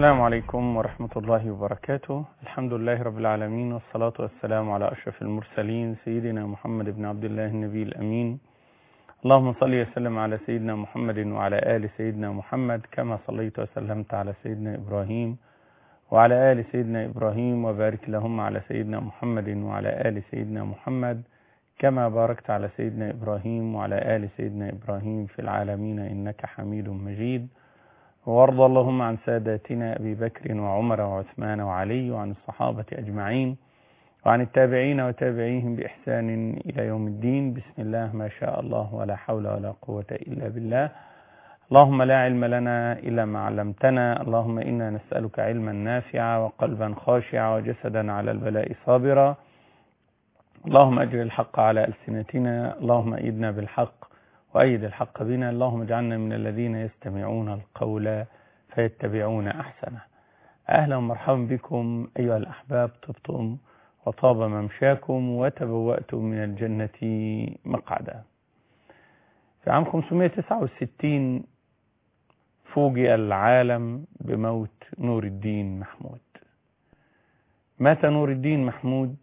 السلام عليكم ورحمة الله وبركاته الحمد لله رب العالمين والصلاة والسلام على أشرف المرسلين سيدنا محمد بن عبد الله النبي الأمين اللهم صل وسلم على سيدنا محمد وعلى آل سيدنا محمد كما صليت وسلمت على سيدنا إبراهيم وعلى آل سيدنا إبراهيم وبارك لهم على سيدنا محمد وعلى آل سيدنا محمد كما باركت على سيدنا إبراهيم وعلى آل سيدنا إبراهيم في العالمين إنك حميد مجيد وارض اللهم عن ساداتنا أبي بكر وعمر وعثمان وعلي وعن الصحابة أجمعين وعن التابعين وتابعيهم بإحسان إلى يوم الدين بسم الله ما شاء الله ولا حول ولا قوة إلا بالله اللهم لا علم لنا إلا ما علمتنا اللهم إنا نسألك علما نافعا وقلبا خاشعا وجسدا على البلاء صابرا اللهم أجر الحق على ألسنتنا اللهم أيدنا بالحق وأيد الحق بنا اللهم اجعلنا من الذين يستمعون القول فيتبعون أحسنه أهلا ومرحبا بكم أيها الأحباب طبتم وطاب ممشاكم وتبوأتم من الجنة مقعدا في عام 569 فوجئ العالم بموت نور الدين محمود مات نور الدين محمود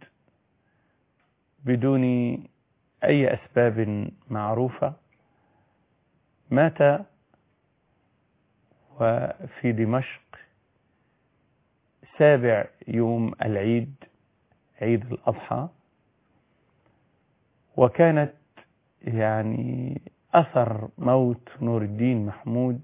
بدون أي أسباب معروفة مات وفي دمشق سابع يوم العيد عيد الأضحى وكانت يعني أثر موت نور الدين محمود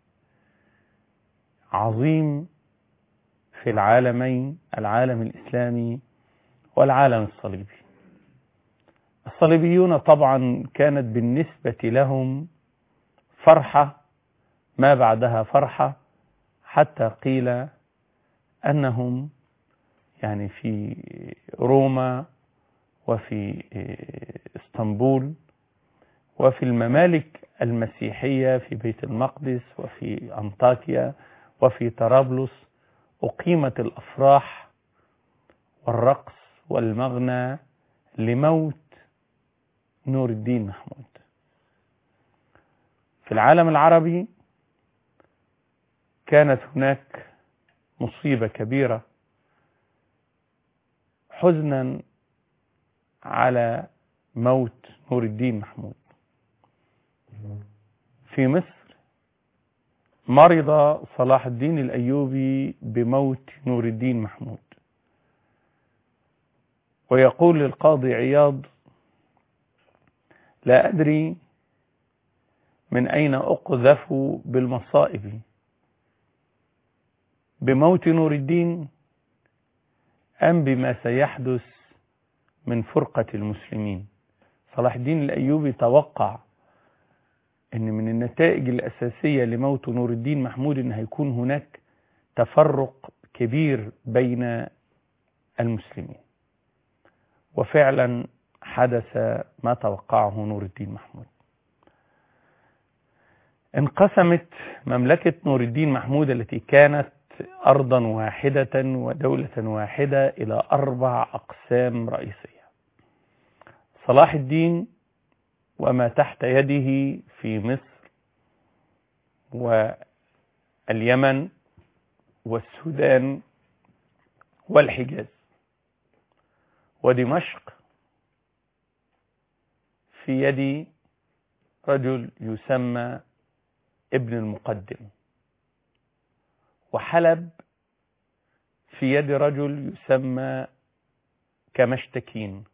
عظيم في العالمين العالم الإسلامي والعالم الصليبي الصليبيون طبعا كانت بالنسبة لهم فرحة ما بعدها فرحة حتى قيل أنهم يعني في روما وفي اسطنبول وفي الممالك المسيحية في بيت المقدس وفي أنطاكيا وفي طرابلس أقيمت الأفراح والرقص والمغنى لموت نور الدين محمود في العالم العربي كانت هناك مصيبة كبيرة حزنا على موت نور الدين محمود في مصر مرض صلاح الدين الأيوبي بموت نور الدين محمود ويقول للقاضي عياض لا أدري من أين أقذف بالمصائب بموت نور الدين أم بما سيحدث من فرقة المسلمين صلاح الدين الأيوبي توقع أن من النتائج الأساسية لموت نور الدين محمود أن هيكون هناك تفرق كبير بين المسلمين وفعلا حدث ما توقعه نور الدين محمود انقسمت مملكة نور الدين محمود التي كانت أرضا واحدة ودولة واحدة إلى أربع أقسام رئيسية صلاح الدين وما تحت يده في مصر واليمن والسودان والحجاز ودمشق في يد رجل يسمى ابن المقدم وحلب في يد رجل يسمى كمشتكين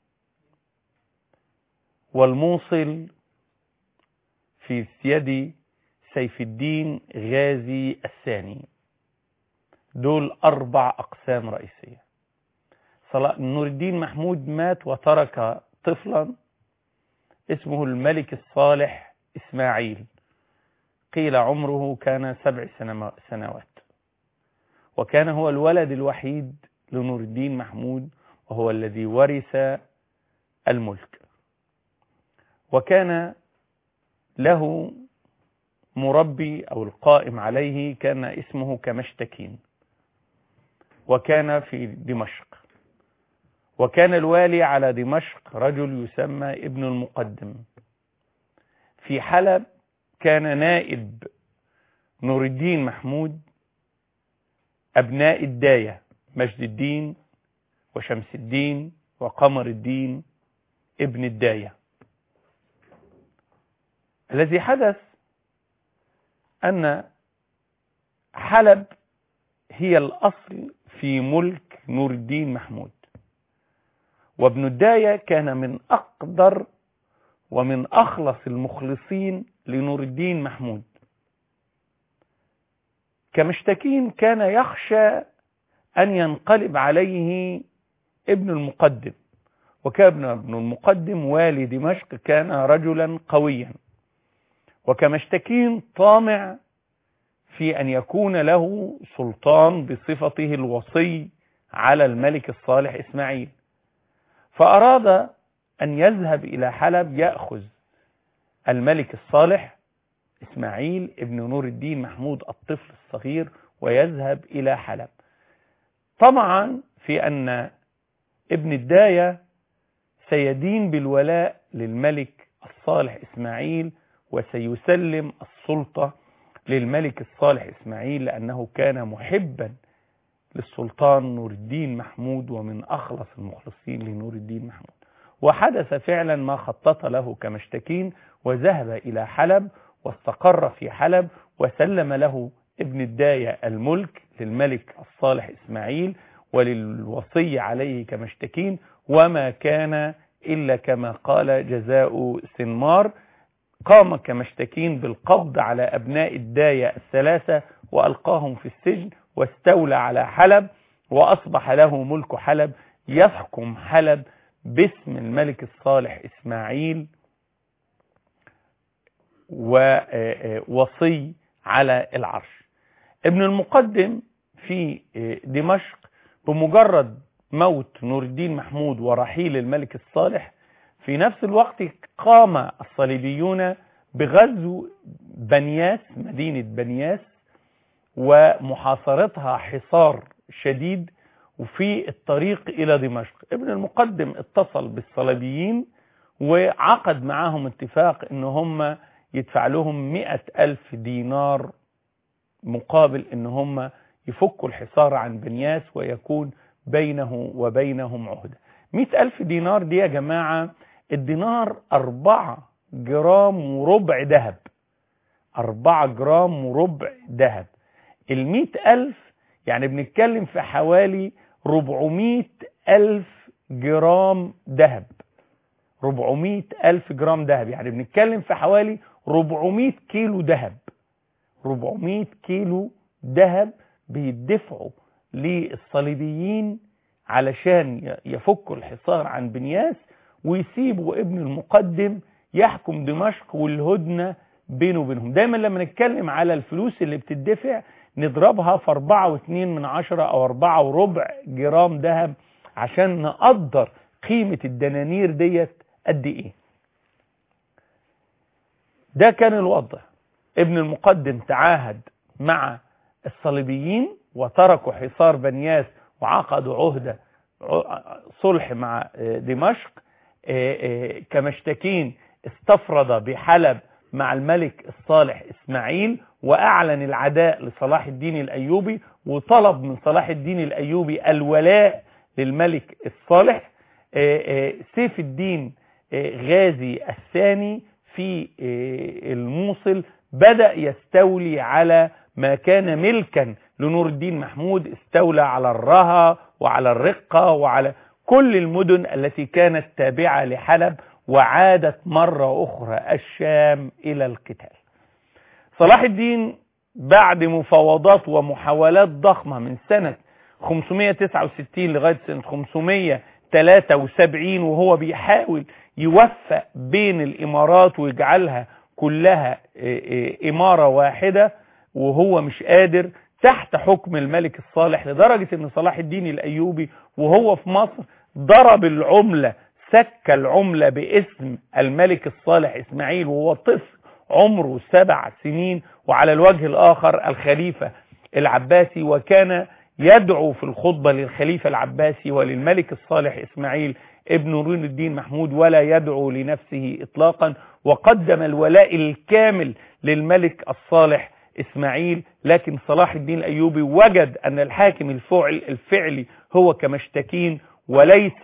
والموصل في يد سيف الدين غازي الثاني دول أربع أقسام رئيسية نور الدين محمود مات وترك طفلا اسمه الملك الصالح إسماعيل قيل عمره كان سبع سنوات وكان هو الولد الوحيد لنور الدين محمود وهو الذي ورث الملك وكان له مربي أو القائم عليه كان اسمه كمشتكين وكان في دمشق وكان الوالي على دمشق رجل يسمى ابن المقدم في حلب كان نائب نور الدين محمود أبناء الداية مجد الدين وشمس الدين وقمر الدين ابن الداية الذي حدث أن حلب هي الأصل في ملك نور الدين محمود وابن الداية كان من أقدر ومن أخلص المخلصين لنور الدين محمود كمشتكين كان يخشى أن ينقلب عليه ابن المقدم وكان ابن المقدم والي دمشق كان رجلا قويا وكمشتكين طامع في أن يكون له سلطان بصفته الوصي على الملك الصالح إسماعيل فأراد أن يذهب إلى حلب يأخذ الملك الصالح إسماعيل ابن نور الدين محمود الطفل الصغير ويذهب إلى حلب طمعا في أن ابن الداية سيدين بالولاء للملك الصالح إسماعيل وسيسلم السلطة للملك الصالح إسماعيل لأنه كان محبا للسلطان نور الدين محمود ومن أخلص المخلصين لنور الدين محمود وحدث فعلا ما خطط له كمشتكين وذهب إلى حلب واستقر في حلب وسلم له ابن الداية الملك للملك الصالح إسماعيل وللوصي عليه كمشتكين وما كان إلا كما قال جزاء سنمار قام كمشتكين بالقبض على أبناء الداية الثلاثة وألقاهم في السجن واستولى على حلب وأصبح له ملك حلب يحكم حلب باسم الملك الصالح إسماعيل ووصي على العرش ابن المقدم في دمشق بمجرد موت نور الدين محمود ورحيل الملك الصالح في نفس الوقت قام الصليبيون بغزو بنياس مدينة بنياس ومحاصرتها حصار شديد وفي الطريق إلى دمشق ابن المقدم اتصل بالصليبيين وعقد معاهم اتفاق ان هم يدفع لهم مئة ألف دينار مقابل ان هم يفكوا الحصار عن بنياس ويكون بينه وبينهم عهدة مئة ألف دينار دي يا جماعة الدينار أربعة جرام وربع ذهب أربعة جرام وربع ذهب المئة ألف يعني بنتكلم في حوالي ربعمائة ألف جرام ذهب ربعمائة ألف جرام ذهب يعني بنتكلم في حوالي ربعمائة كيلو ذهب ربعمائة كيلو ذهب بيدفعوا للصليبيين علشان يفكوا الحصار عن بنياس ويسيبوا ابن المقدم يحكم دمشق والهدنة بينه وبينهم دايما لما نتكلم على الفلوس اللي بتدفع نضربها في أربعة واثنين من عشرة أو أربعة وربع جرام ذهب عشان نقدر قيمة الدنانير ديت قد إيه ده كان الوضع ابن المقدم تعاهد مع الصليبيين وتركوا حصار بنياس وعقدوا عهدة صلح مع دمشق كمشتكين استفرد بحلب مع الملك الصالح إسماعيل وأعلن العداء لصلاح الدين الأيوبي وطلب من صلاح الدين الأيوبي الولاء للملك الصالح سيف الدين غازي الثاني في الموصل بدأ يستولي على ما كان ملكا لنور الدين محمود استولى على الرها وعلى الرقة وعلى كل المدن التي كانت تابعة لحلب وعادت مرة أخرى الشام إلى القتال صلاح الدين بعد مفاوضات ومحاولات ضخمة من سنة 569 لغاية سنة 573 وهو بيحاول يوفق بين الإمارات ويجعلها كلها إمارة واحدة وهو مش قادر تحت حكم الملك الصالح لدرجة ان صلاح الدين الايوبي وهو في مصر ضرب العملة سك العملة باسم الملك الصالح اسماعيل وهو طفل عمره سبع سنين وعلى الوجه الاخر الخليفة العباسي وكان يدعو في الخطبة للخليفة العباسي وللملك الصالح اسماعيل ابن نور الدين محمود ولا يدعو لنفسه اطلاقا وقدم الولاء الكامل للملك الصالح إسماعيل لكن صلاح الدين الأيوبي وجد أن الحاكم الفعل الفعلي هو كمشتكين وليس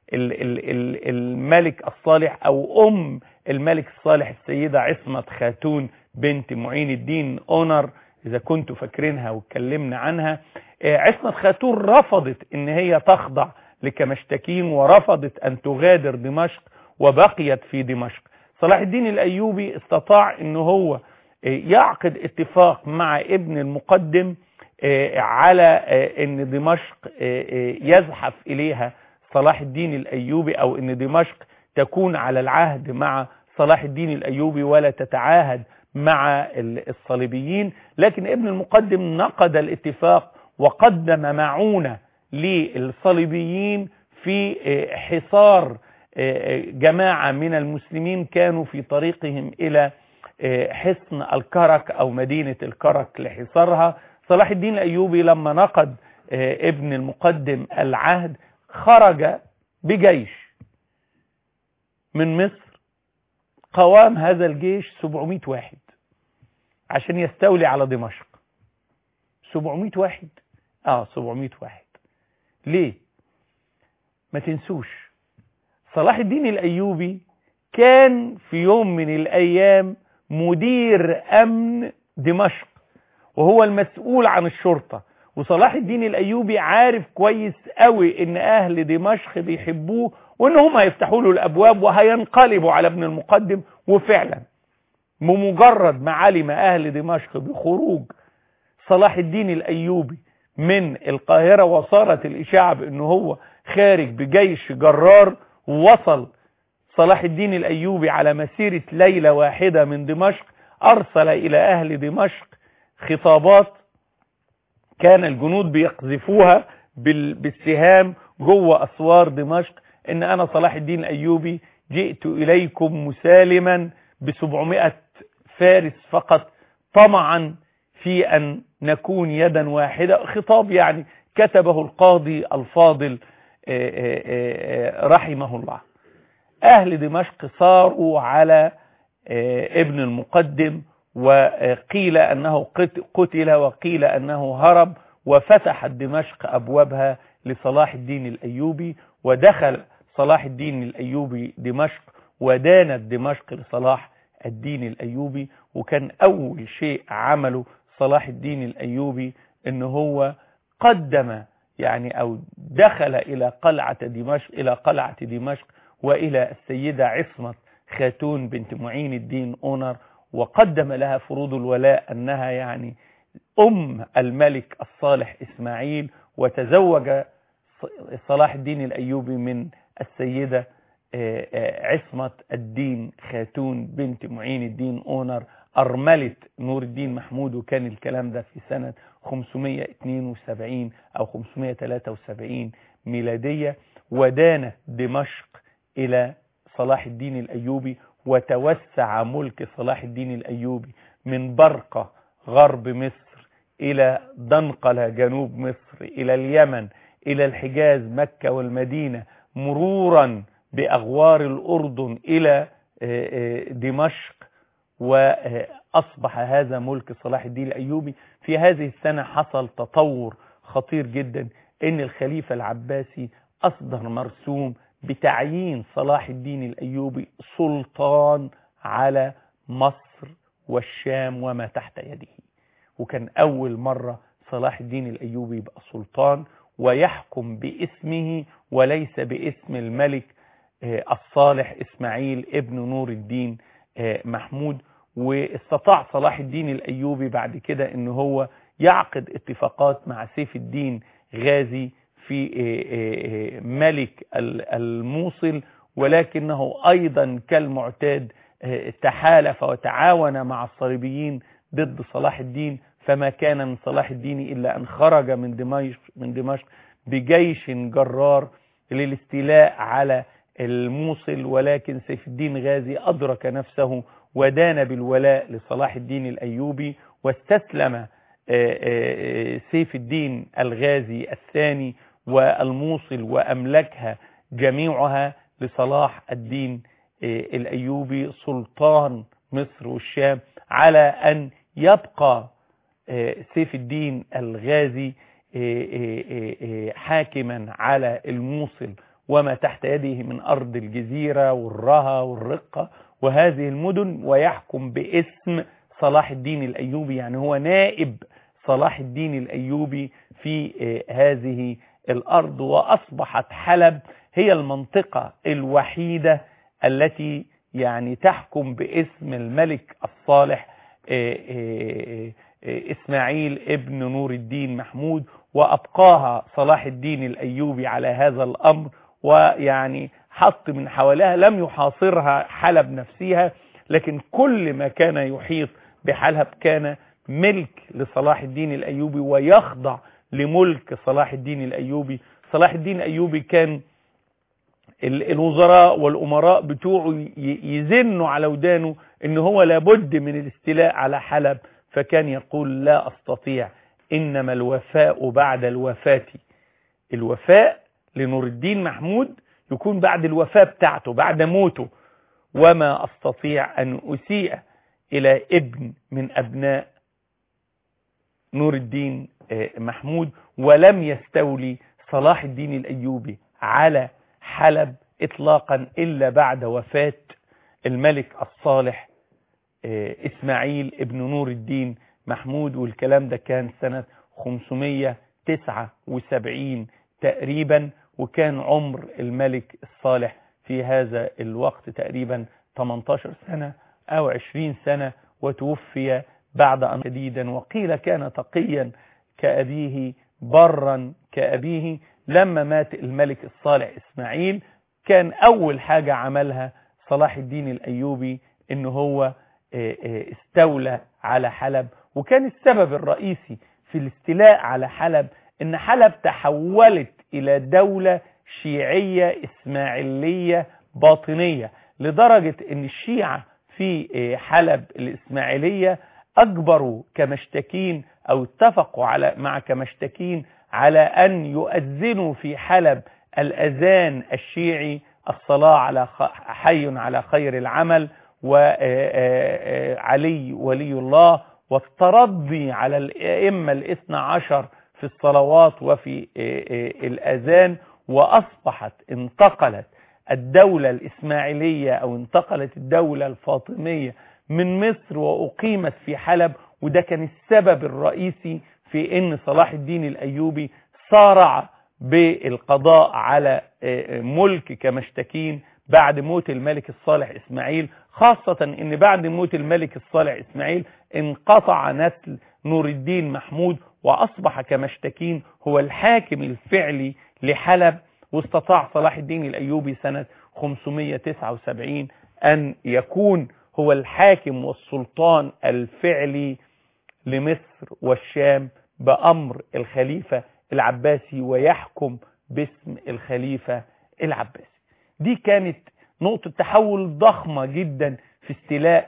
الملك الصالح أو أم الملك الصالح السيدة عصمة خاتون بنت معين الدين أونر إذا كنتوا فاكرينها واتكلمنا عنها عصمة خاتون رفضت ان هي تخضع لكمشتكين ورفضت ان تغادر دمشق وبقيت في دمشق صلاح الدين الايوبي استطاع ان هو يعقد اتفاق مع ابن المقدم على ان دمشق يزحف اليها صلاح الدين الايوبي او ان دمشق تكون على العهد مع صلاح الدين الايوبي ولا تتعاهد مع الصليبيين لكن ابن المقدم نقد الاتفاق وقدم معونة للصليبيين في حصار جماعة من المسلمين كانوا في طريقهم إلى حصن الكرك أو مدينة الكرك لحصارها صلاح الدين الأيوبي لما نقد ابن المقدم العهد خرج بجيش من مصر قوام هذا الجيش 700 واحد عشان يستولي على دمشق 700 واحد اه 700 واحد ليه ما تنسوش صلاح الدين الايوبي كان في يوم من الايام مدير امن دمشق وهو المسؤول عن الشرطة وصلاح الدين الايوبي عارف كويس قوي ان اهل دمشق بيحبوه وان هم هيفتحوا له الابواب وهينقلبوا على ابن المقدم وفعلا بمجرد ما علم اهل دمشق بخروج صلاح الدين الايوبي من القاهرة وصارت الاشاعة بانه هو خارج بجيش جرار وصل صلاح الدين الايوبي على مسيرة ليلة واحدة من دمشق ارسل الى اهل دمشق خطابات كان الجنود بيقذفوها بالسهام جوه اسوار دمشق ان انا صلاح الدين الايوبي جئت اليكم مسالما بسبعمائة فارس فقط طمعا في ان نكون يدا واحدة خطاب يعني كتبه القاضي الفاضل رحمه الله اهل دمشق صاروا على ابن المقدم وقيل انه قتل وقيل انه هرب وفتحت دمشق ابوابها لصلاح الدين الايوبي ودخل صلاح الدين الايوبي دمشق ودانت دمشق لصلاح الدين الايوبي وكان اول شيء عمله صلاح الدين الايوبي ان هو قدم يعني او دخل الى قلعة دمشق الى قلعة دمشق والى السيدة عصمة خاتون بنت معين الدين اونر وقدم لها فروض الولاء انها يعني ام الملك الصالح اسماعيل وتزوج صلاح الدين الايوبي من السيدة عصمة الدين خاتون بنت معين الدين اونر ارملة نور الدين محمود وكان الكلام ده في سنة 572 او 573 ميلادية ودان دمشق الى صلاح الدين الايوبي وتوسع ملك صلاح الدين الايوبي من برقة غرب مصر الى دنقلة جنوب مصر الى اليمن الى الحجاز مكة والمدينة مرورا باغوار الاردن الى دمشق واصبح هذا ملك صلاح الدين الايوبي في هذه السنة حصل تطور خطير جدا ان الخليفة العباسي اصدر مرسوم بتعيين صلاح الدين الايوبي سلطان على مصر والشام وما تحت يده وكان اول مرة صلاح الدين الايوبي يبقى سلطان ويحكم باسمه وليس باسم الملك الصالح اسماعيل ابن نور الدين محمود واستطاع صلاح الدين الايوبي بعد كده ان هو يعقد اتفاقات مع سيف الدين غازي في ملك الموصل ولكنه ايضا كالمعتاد تحالف وتعاون مع الصليبيين ضد صلاح الدين فما كان من صلاح الدين الا ان خرج من دمشق من دمشق بجيش جرار للاستيلاء على الموصل ولكن سيف الدين غازي أدرك نفسه ودان بالولاء لصلاح الدين الأيوبي واستسلم سيف الدين الغازي الثاني والموصل وأملكها جميعها لصلاح الدين الأيوبي سلطان مصر والشام على أن يبقى سيف الدين الغازي حاكما على الموصل وما تحت يده من أرض الجزيرة والرها والرقة وهذه المدن ويحكم باسم صلاح الدين الأيوبي يعني هو نائب صلاح الدين الأيوبي في هذه الأرض وأصبحت حلب هي المنطقة الوحيدة التي يعني تحكم باسم الملك الصالح إسماعيل ابن نور الدين محمود وأبقاها صلاح الدين الأيوبي على هذا الأمر ويعني حط من حواليها لم يحاصرها حلب نفسها لكن كل ما كان يحيط بحلب كان ملك لصلاح الدين الأيوبي ويخضع لملك صلاح الدين الأيوبي صلاح الدين الأيوبي كان الوزراء والأمراء بتوعه يزنوا على ودانه ان هو لابد من الاستيلاء على حلب فكان يقول لا أستطيع إنما الوفاء بعد الوفاة الوفاء لنور الدين محمود يكون بعد الوفاة بتاعته بعد موته وما أستطيع أن أسيء إلى ابن من أبناء نور الدين محمود ولم يستولي صلاح الدين الأيوبي على حلب إطلاقا إلا بعد وفاة الملك الصالح إسماعيل ابن نور الدين محمود والكلام ده كان سنة 579 تقريبا وكان عمر الملك الصالح في هذا الوقت تقريبا 18 سنة أو 20 سنة وتوفي بعد أن شديدا وقيل كان تقيا كأبيه برا كأبيه لما مات الملك الصالح إسماعيل كان أول حاجة عملها صلاح الدين الأيوبي إن هو استولى على حلب وكان السبب الرئيسي في الاستيلاء على حلب ان حلب تحولت الى دولة شيعية اسماعيلية باطنية لدرجة ان الشيعة في حلب الاسماعيلية اجبروا كمشتكين او اتفقوا على مع كمشتكين على ان يؤذنوا في حلب الاذان الشيعي الصلاة على حي على خير العمل وعلي ولي الله والترضي على الائمة الاثنى عشر في الصلوات وفي الأذان وأصبحت انتقلت الدولة الإسماعيلية أو انتقلت الدولة الفاطمية من مصر وأقيمت في حلب وده كان السبب الرئيسي في أن صلاح الدين الأيوبي صارع بالقضاء على ملك كمشتكين بعد موت الملك الصالح إسماعيل خاصة أن بعد موت الملك الصالح إسماعيل انقطع نسل نور الدين محمود وأصبح كمشتكين هو الحاكم الفعلي لحلب واستطاع صلاح الدين الأيوبي سنة 579 أن يكون هو الحاكم والسلطان الفعلي لمصر والشام بأمر الخليفة العباسي ويحكم باسم الخليفة العباسي دي كانت نقطة تحول ضخمة جدا في استيلاء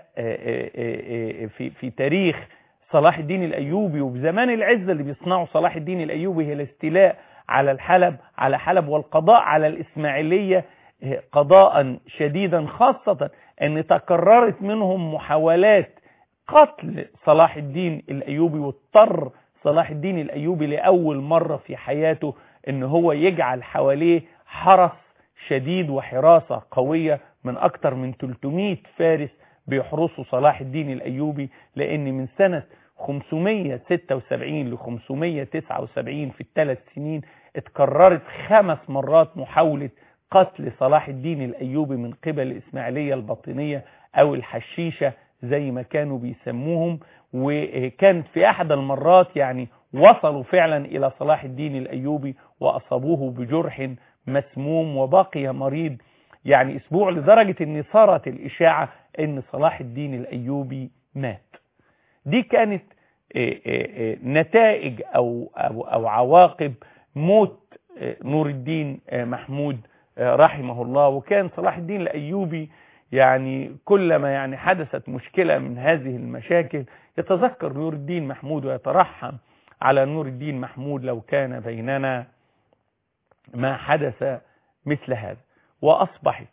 في, في تاريخ صلاح الدين الأيوبي وبزمان العزة اللي بيصنعه صلاح الدين الأيوبي هي الاستيلاء على الحلب على حلب والقضاء على الإسماعيلية قضاء شديدا خاصة أن تكررت منهم محاولات قتل صلاح الدين الأيوبي واضطر صلاح الدين الأيوبي لأول مرة في حياته أن هو يجعل حواليه حرس شديد وحراسة قوية من أكثر من 300 فارس بيحرسوا صلاح الدين الأيوبي لأن من سنة 576 ل 579 في الثلاث سنين اتكررت خمس مرات محاولة قتل صلاح الدين الأيوبي من قبل الإسماعيلية الباطنية أو الحشيشة زي ما كانوا بيسموهم وكانت في أحد المرات يعني وصلوا فعلا إلى صلاح الدين الأيوبي وأصابوه بجرح مسموم وبقي مريض يعني أسبوع لدرجة أن صارت الإشاعة أن صلاح الدين الأيوبي مات دي كانت نتائج أو, أو, أو عواقب موت نور الدين محمود رحمه الله وكان صلاح الدين الأيوبي يعني كلما يعني حدثت مشكلة من هذه المشاكل يتذكر نور الدين محمود ويترحم على نور الدين محمود لو كان بيننا ما حدث مثل هذا وأصبحت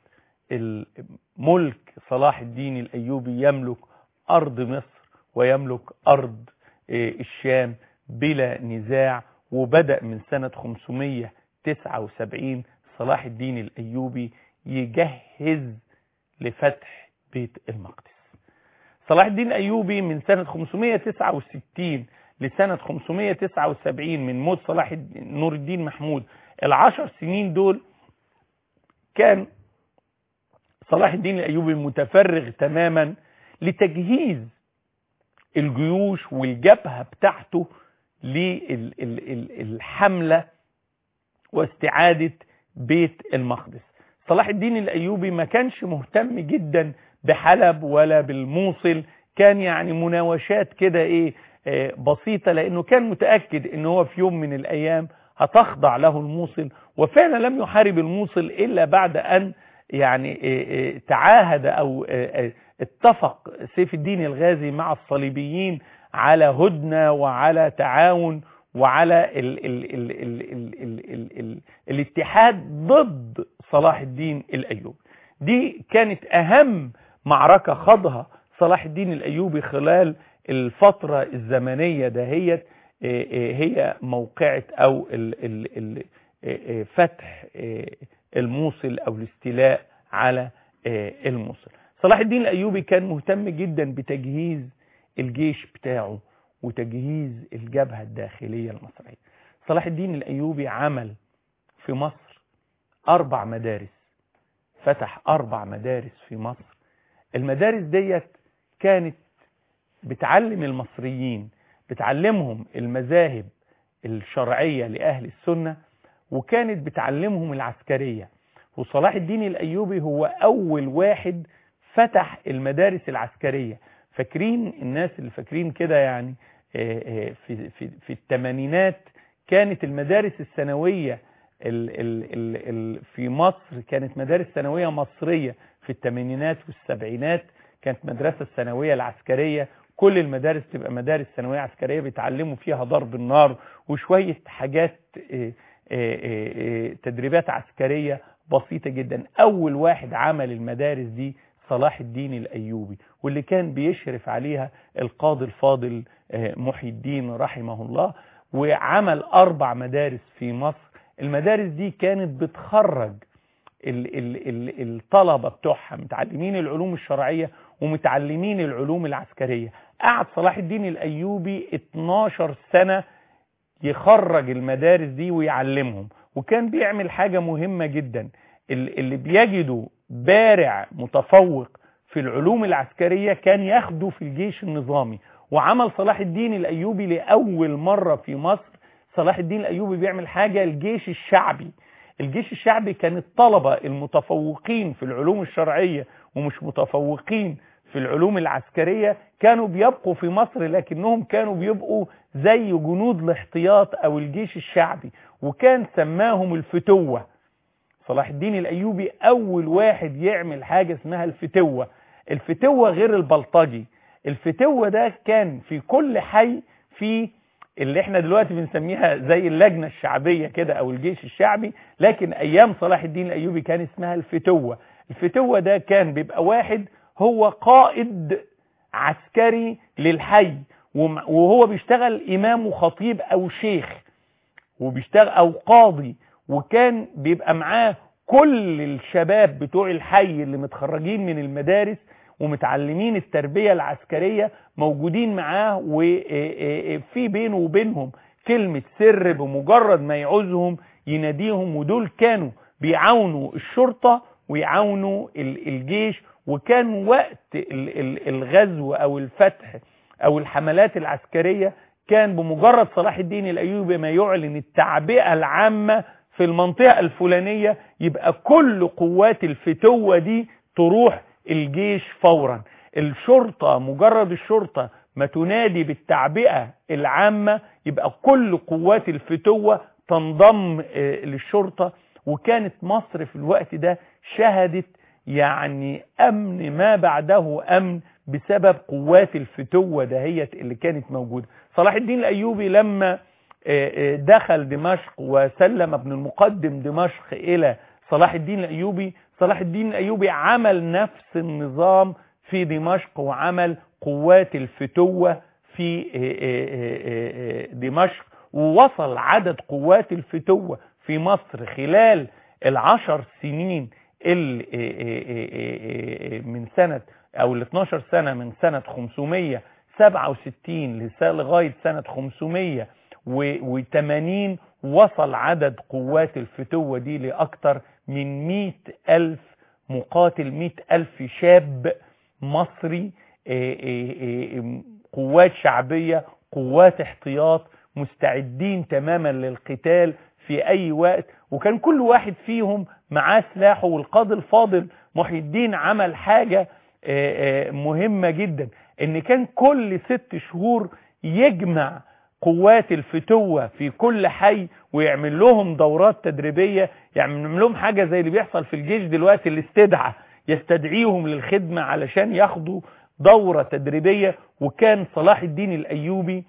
الملك صلاح الدين الأيوبي يملك أرض مصر ويملك أرض الشام بلا نزاع وبدأ من سنة 579 صلاح الدين الأيوبي يجهز لفتح بيت المقدس صلاح الدين الأيوبي من سنة 569 لسنة 579 من موت صلاح نور الدين محمود العشر سنين دول كان صلاح الدين الأيوبي متفرغ تماما لتجهيز الجيوش والجبهة بتاعته للحملة واستعادة بيت المقدس صلاح الدين الأيوبي ما كانش مهتم جدا بحلب ولا بالموصل كان يعني مناوشات كده ايه بسيطة لانه كان متأكد ان هو في يوم من الايام هتخضع له الموصل وفعلا لم يحارب الموصل الا بعد ان يعني تعاهد او اتفق سيف الدين الغازي مع الصليبيين على هدنة وعلى تعاون وعلى ال ال ال ال ال ال ال ال الاتحاد ضد صلاح الدين الأيوبي دي كانت أهم معركة خاضها صلاح الدين الأيوبي خلال الفترة الزمنية دهيت هي موقعة أو ال ال ال فتح الموصل أو الاستيلاء على الموصل صلاح الدين الأيوبي كان مهتم جدا بتجهيز الجيش بتاعه وتجهيز الجبهة الداخلية المصرية صلاح الدين الأيوبي عمل في مصر أربع مدارس فتح أربع مدارس في مصر المدارس ديت كانت بتعلم المصريين بتعلمهم المذاهب الشرعية لأهل السنة وكانت بتعلمهم العسكرية وصلاح الدين الأيوبي هو أول واحد فتح المدارس العسكرية فاكرين الناس اللي فاكرين كده يعني في في في الثمانينات كانت المدارس الثانويه ال ال ال ال في مصر كانت مدارس ثانويه مصريه في الثمانينات والسبعينات كانت مدرسه الثانويه العسكريه كل المدارس تبقى مدارس ثانويه عسكريه بيتعلموا فيها ضرب النار وشويه حاجات تدريبات عسكريه بسيطه جدا اول واحد عمل المدارس دي صلاح الدين الأيوبي واللي كان بيشرف عليها القاضي الفاضل محي الدين رحمه الله وعمل أربع مدارس في مصر المدارس دي كانت بتخرج ال ال ال الطلبة بتوعها متعلمين العلوم الشرعية ومتعلمين العلوم العسكرية قعد صلاح الدين الأيوبي 12 سنة يخرج المدارس دي ويعلمهم وكان بيعمل حاجة مهمة جدا اللي بيجدوا بارع متفوق في العلوم العسكرية كان ياخده في الجيش النظامي وعمل صلاح الدين الأيوبي لأول مرة في مصر صلاح الدين الأيوبي بيعمل حاجة الجيش الشعبي الجيش الشعبي كان الطلبة المتفوقين في العلوم الشرعية ومش متفوقين في العلوم العسكرية كانوا بيبقوا في مصر لكنهم كانوا بيبقوا زي جنود الاحتياط أو الجيش الشعبي وكان سماهم الفتوة صلاح الدين الأيوبي أول واحد يعمل حاجة اسمها الفتوة الفتوة غير البلطجي الفتوة ده كان في كل حي في اللي احنا دلوقتي بنسميها زي اللجنة الشعبية كده أو الجيش الشعبي لكن أيام صلاح الدين الأيوبي كان اسمها الفتوة الفتوة ده كان بيبقى واحد هو قائد عسكري للحي وهو بيشتغل إمام وخطيب أو شيخ وبيشتغل أو قاضي وكان بيبقى معاه كل الشباب بتوع الحي اللي متخرجين من المدارس ومتعلمين التربية العسكرية موجودين معاه وفي بينه وبينهم كلمة سر بمجرد ما يعوزهم يناديهم ودول كانوا بيعاونوا الشرطة ويعاونوا الجيش وكان وقت الغزو او الفتح او الحملات العسكرية كان بمجرد صلاح الدين الايوبي ما يعلن التعبئة العامة في المنطقة الفلانية يبقى كل قوات الفتوة دي تروح الجيش فورا الشرطة مجرد الشرطة ما تنادي بالتعبئة العامة يبقى كل قوات الفتوة تنضم للشرطة وكانت مصر في الوقت ده شهدت يعني أمن ما بعده أمن بسبب قوات الفتوة دهيت اللي كانت موجودة صلاح الدين الأيوبي لما دخل دمشق وسلم ابن المقدم دمشق إلى صلاح الدين الأيوبي صلاح الدين الأيوبي عمل نفس النظام في دمشق وعمل قوات الفتوة في دمشق ووصل عدد قوات الفتوة في مصر خلال العشر سنين من سنة او ال 12 سنة من سنة 567 لغاية سنة 580 وصل عدد قوات الفتوة دي لأكثر من 100 ألف مقاتل 100 ألف شاب مصري قوات شعبية قوات احتياط مستعدين تماما للقتال في أي وقت وكان كل واحد فيهم معاه سلاحه والقاضي الفاضل محي الدين عمل حاجة مهمة جدا ان كان كل ست شهور يجمع قوات الفتوة في كل حي ويعمل لهم دورات تدريبية يعمل لهم حاجة زي اللي بيحصل في الجيش دلوقتي الاستدعى يستدعيهم للخدمة علشان ياخدوا دورة تدريبية وكان صلاح الدين الأيوبي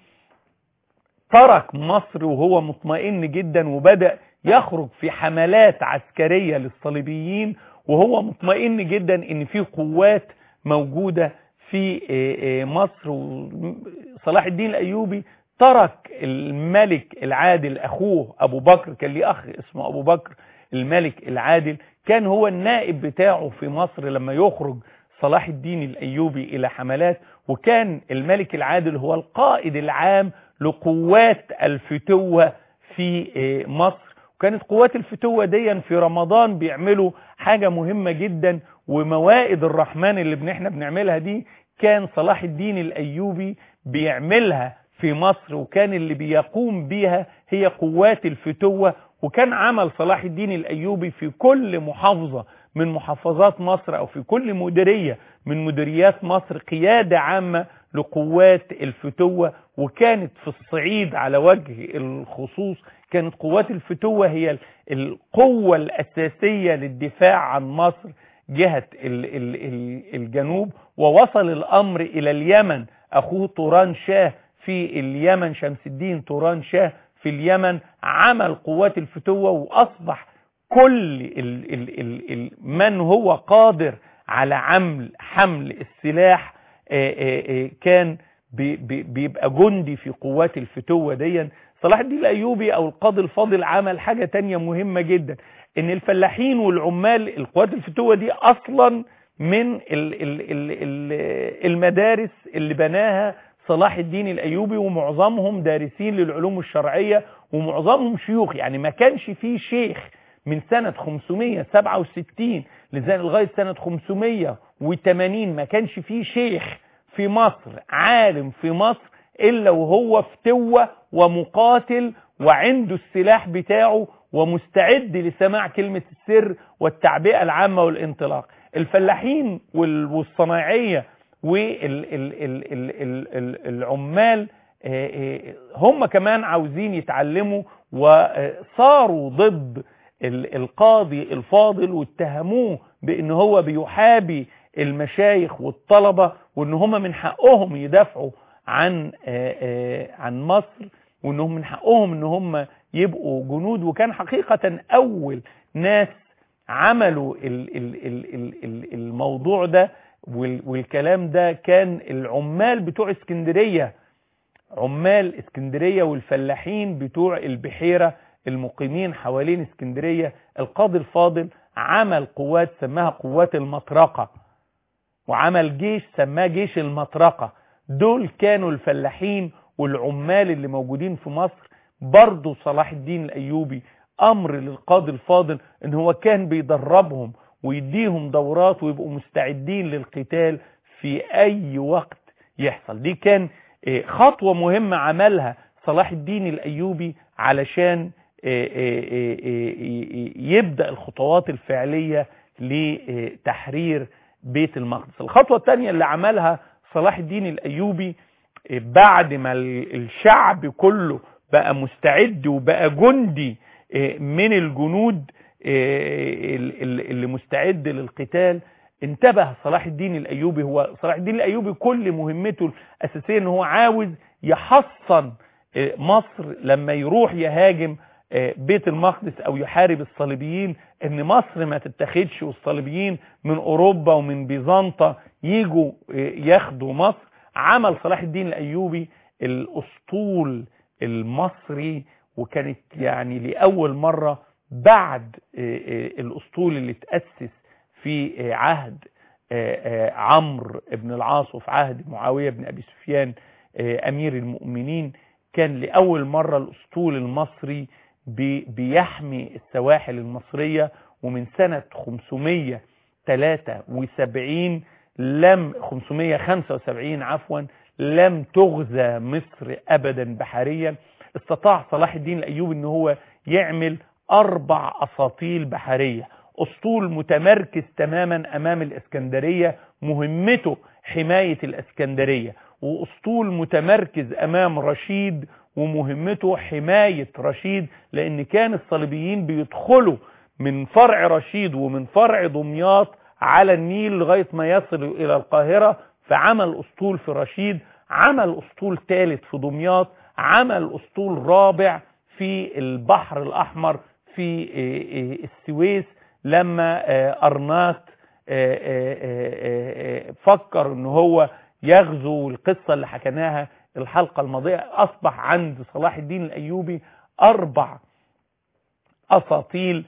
ترك مصر وهو مطمئن جدا وبدأ يخرج في حملات عسكرية للصليبيين وهو مطمئن جدا ان في قوات موجودة في مصر وصلاح الدين الأيوبي ترك الملك العادل أخوه أبو بكر كان ليه أخ اسمه أبو بكر الملك العادل كان هو النائب بتاعه في مصر لما يخرج صلاح الدين الأيوبي إلى حملات وكان الملك العادل هو القائد العام لقوات الفتوة في مصر وكانت قوات الفتوة دي في رمضان بيعملوا حاجة مهمة جدا وموائد الرحمن اللي احنا بنعملها دي كان صلاح الدين الأيوبي بيعملها في مصر وكان اللي بيقوم بيها هي قوات الفتوة وكان عمل صلاح الدين الأيوبي في كل محافظة من محافظات مصر أو في كل مديرية من مديريات مصر قيادة عامة لقوات الفتوة وكانت في الصعيد على وجه الخصوص كانت قوات الفتوة هي القوة الأساسية للدفاع عن مصر جهة الجنوب ووصل الأمر إلى اليمن أخوه طوران شاه في اليمن شمس الدين طوران شاه في اليمن عمل قوات الفتوة وأصبح كل ال ال ال ال من هو قادر على عمل حمل السلاح آآ آآ كان بي بي بيبقى جندي في قوات الفتوة دي صلاح الدين الأيوبي أو القاضي الفاضل عمل حاجة تانية مهمة جدا ان الفلاحين والعمال القوات الفتوة دي اصلا من ال ال ال ال المدارس اللي بناها صلاح الدين الايوبي ومعظمهم دارسين للعلوم الشرعية ومعظمهم شيوخ يعني ما كانش فيه شيخ من سنة 567 لغاية سنة 580 ما كانش فيه شيخ في مصر عالم في مصر الا وهو فتوة ومقاتل وعنده السلاح بتاعه ومستعد لسماع كلمة السر والتعبئة العامة والانطلاق الفلاحين والصناعية والعمال هم كمان عاوزين يتعلموا وصاروا ضد القاضي الفاضل واتهموه بان هو بيحابي المشايخ والطلبة وان هم من حقهم يدافعوا عن عن مصر وانهم من حقهم ان هم يبقوا جنود وكان حقيقة اول ناس عملوا ال ال ال ال ال الموضوع ده والكلام ده كان العمال بتوع اسكندرية عمال اسكندرية والفلاحين بتوع البحيرة المقيمين حوالين اسكندرية القاضي الفاضل عمل قوات سماها قوات المطرقة وعمل جيش سماه جيش المطرقة دول كانوا الفلاحين والعمال اللي موجودين في مصر برضو صلاح الدين الأيوبي أمر للقاضي الفاضل ان هو كان بيدربهم ويديهم دورات ويبقوا مستعدين للقتال في أي وقت يحصل دي كان خطوة مهمة عملها صلاح الدين الأيوبي علشان يبدأ الخطوات الفعلية لتحرير بيت المقدس الخطوة الثانية اللي عملها صلاح الدين الأيوبي بعد ما الشعب كله بقى مستعد وبقى جندي من الجنود اللي مستعد للقتال انتبه صلاح الدين الأيوبي هو صلاح الدين الأيوبي كل مهمته الأساسية ان هو عاوز يحصن مصر لما يروح يهاجم بيت المقدس او يحارب الصليبيين ان مصر ما تتخذش والصليبيين من اوروبا ومن بيزنطة يجوا ياخدوا مصر عمل صلاح الدين الايوبي الاسطول المصري وكانت يعني لاول مره بعد الاسطول اللي تاسس في عهد عمرو بن العاص وفي عهد معاويه بن ابي سفيان امير المؤمنين كان لاول مره الاسطول المصري بيحمي السواحل المصريه ومن سنه 573 لم 575 عفوا لم تغزى مصر ابدا بحريا استطاع صلاح الدين الايوبي ان هو يعمل اربع اساطيل بحريه اسطول متمركز تماما امام الاسكندريه مهمته حمايه الاسكندريه واسطول متمركز امام رشيد ومهمته حمايه رشيد لان كان الصليبيين بيدخلوا من فرع رشيد ومن فرع دمياط على النيل لغايه ما يصلوا الى القاهره فعمل اسطول في رشيد عمل اسطول ثالث في دمياط عمل اسطول رابع في البحر الاحمر في السويس لما ارناط فكر ان هو يغزو القصة اللي حكيناها الحلقة الماضية اصبح عند صلاح الدين الايوبي اربع اساطيل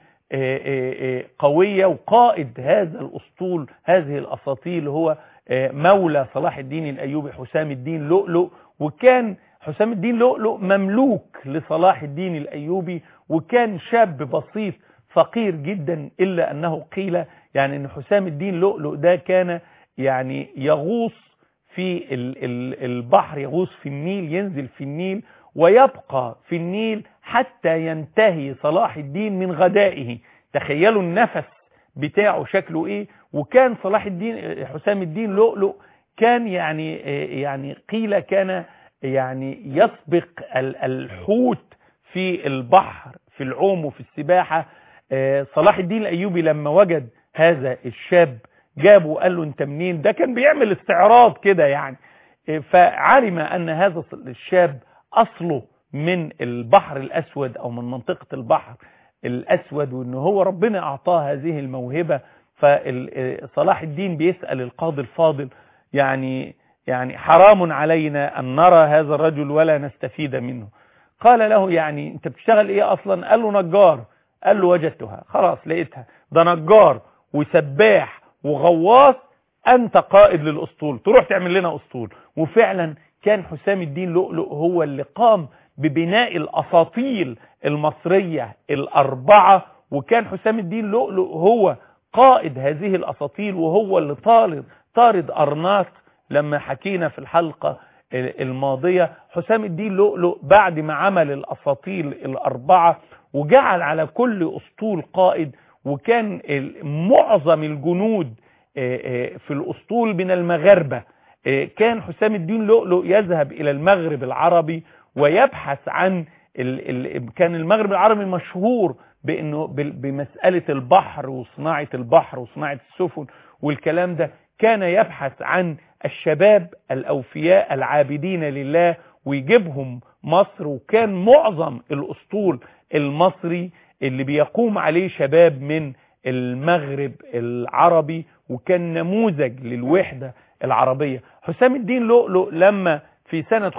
قوية وقائد هذا الاسطول هذه الاساطيل هو مولى صلاح الدين الايوبي حسام الدين لؤلؤ وكان حسام الدين لؤلؤ مملوك لصلاح الدين الايوبي وكان شاب بسيط فقير جدا الا انه قيل يعني ان حسام الدين لؤلؤ ده كان يعني يغوص في البحر يغوص في النيل ينزل في النيل ويبقى في النيل حتى ينتهي صلاح الدين من غدائه تخيلوا النفس بتاعه شكله ايه وكان صلاح الدين حسام الدين لؤلؤ كان يعني يعني قيل كان يعني يسبق الحوت في البحر في العوم وفي السباحة صلاح الدين الأيوبي لما وجد هذا الشاب جابه وقال له انت منين ده كان بيعمل استعراض كده يعني فعلم ان هذا الشاب اصله من البحر الاسود او من منطقة البحر الاسود وان هو ربنا اعطاه هذه الموهبة فصلاح الدين بيسأل القاضي الفاضل يعني يعني حرام علينا ان نرى هذا الرجل ولا نستفيد منه قال له يعني انت بتشتغل ايه اصلا قال له نجار قال له وجدتها خلاص لقيتها ده نجار وسباح وغواص انت قائد للاسطول تروح تعمل لنا اسطول وفعلا كان حسام الدين لؤلؤ هو اللي قام ببناء الاساطيل المصرية الاربعة وكان حسام الدين لؤلؤ هو قائد هذه الاساطيل وهو اللي طارد طارد ارناط لما حكينا في الحلقة الماضية حسام الدين لؤلؤ بعد ما عمل الاساطيل الاربعة وجعل على كل اسطول قائد وكان معظم الجنود في الاسطول من المغاربة كان حسام الدين لؤلؤ يذهب الى المغرب العربي ويبحث عن ال ال كان المغرب العربي مشهور بانه بمسألة البحر وصناعة البحر وصناعة السفن والكلام ده كان يبحث عن الشباب الاوفياء العابدين لله ويجيبهم مصر وكان معظم الاسطول المصري اللي بيقوم عليه شباب من المغرب العربي وكان نموذج للوحدة العربية حسام الدين لؤلؤ لما في سنة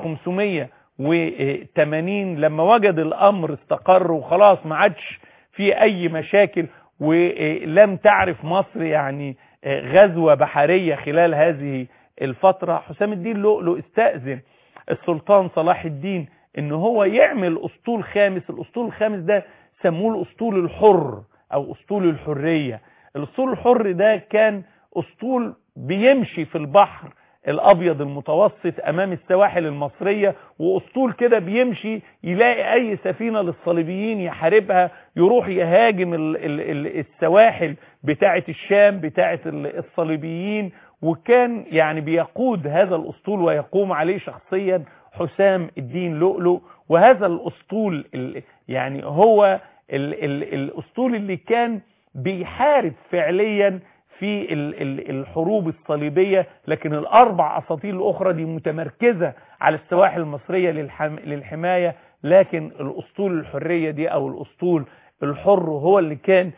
580 لما وجد الامر استقر وخلاص ما عادش في اي مشاكل ولم تعرف مصر يعني غزوة بحرية خلال هذه الفترة حسام الدين لؤلؤ استأذن السلطان صلاح الدين ان هو يعمل اسطول خامس الاسطول الخامس ده سموه الاسطول الحر او اسطول الحرية الاسطول الحر ده كان اسطول بيمشي في البحر الابيض المتوسط امام السواحل المصرية واسطول كده بيمشي يلاقي اي سفينة للصليبيين يحاربها يروح يهاجم ال ال ال السواحل بتاعة الشام بتاعة الصليبيين وكان يعني بيقود هذا الاسطول ويقوم عليه شخصيا حسام الدين لؤلؤ وهذا الاسطول يعني هو ال ال الاسطول اللي كان بيحارب فعليا في الحروب الصليبية لكن الاربع اساطيل الاخرى دي متمركزة على السواحل المصرية للحماية لكن الاسطول الحرية دي او الاسطول الحر هو اللي كان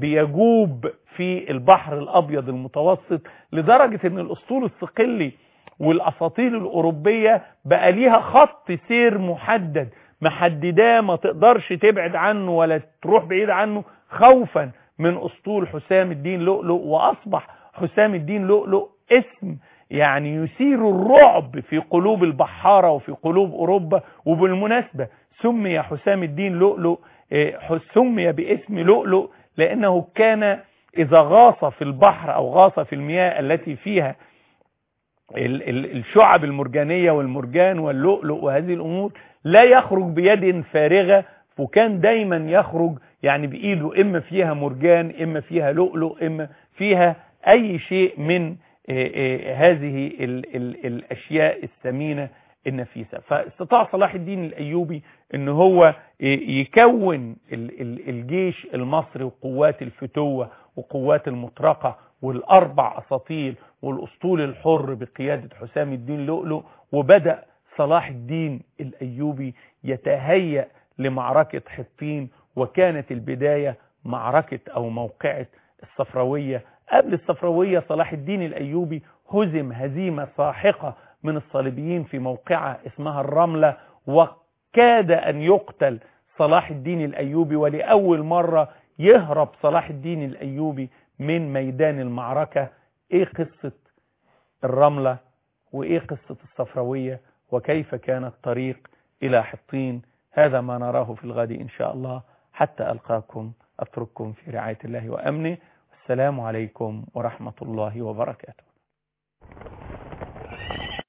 بيجوب في البحر الابيض المتوسط لدرجة ان الاسطول الصقلي والاساطيل الاوروبيه بقى ليها خط سير محدد محدداه ما تقدرش تبعد عنه ولا تروح بعيد عنه خوفا من اسطول حسام الدين لؤلؤ واصبح حسام الدين لؤلؤ اسم يعني يثير الرعب في قلوب البحارة وفي قلوب أوروبا وبالمناسبة سمي حسام الدين لؤلؤ سمي باسم لؤلؤ لأنه كان إذا غاص في البحر أو غاص في المياه التي فيها الشعب المرجانية والمرجان واللؤلؤ وهذه الأمور لا يخرج بيد فارغة وكان دايما يخرج يعني بإيده إما فيها مرجان إما فيها لؤلؤ إما فيها أي شيء من هذه ال ال الأشياء الثمينة النفيسة فاستطاع صلاح الدين الأيوبي ان هو يكون الجيش المصري وقوات الفتوة وقوات المطرقة والأربع أساطيل والأسطول الحر بقيادة حسام الدين لؤلؤ وبدأ صلاح الدين الأيوبي يتهيأ لمعركة حطين وكانت البداية معركة أو موقعة الصفراوية قبل الصفراوية صلاح الدين الأيوبي هزم هزيمة ساحقة من الصليبيين في موقعة اسمها الرملة وكاد أن يقتل صلاح الدين الأيوبي ولأول مرة يهرب صلاح الدين الأيوبي من ميدان المعركة ايه قصة الرملة وايه قصة الصفراوية وكيف كان الطريق إلى حطين هذا ما نراه في الغد إن شاء الله حتى ألقاكم أترككم في رعاية الله وأمنه السلام عليكم ورحمة الله وبركاته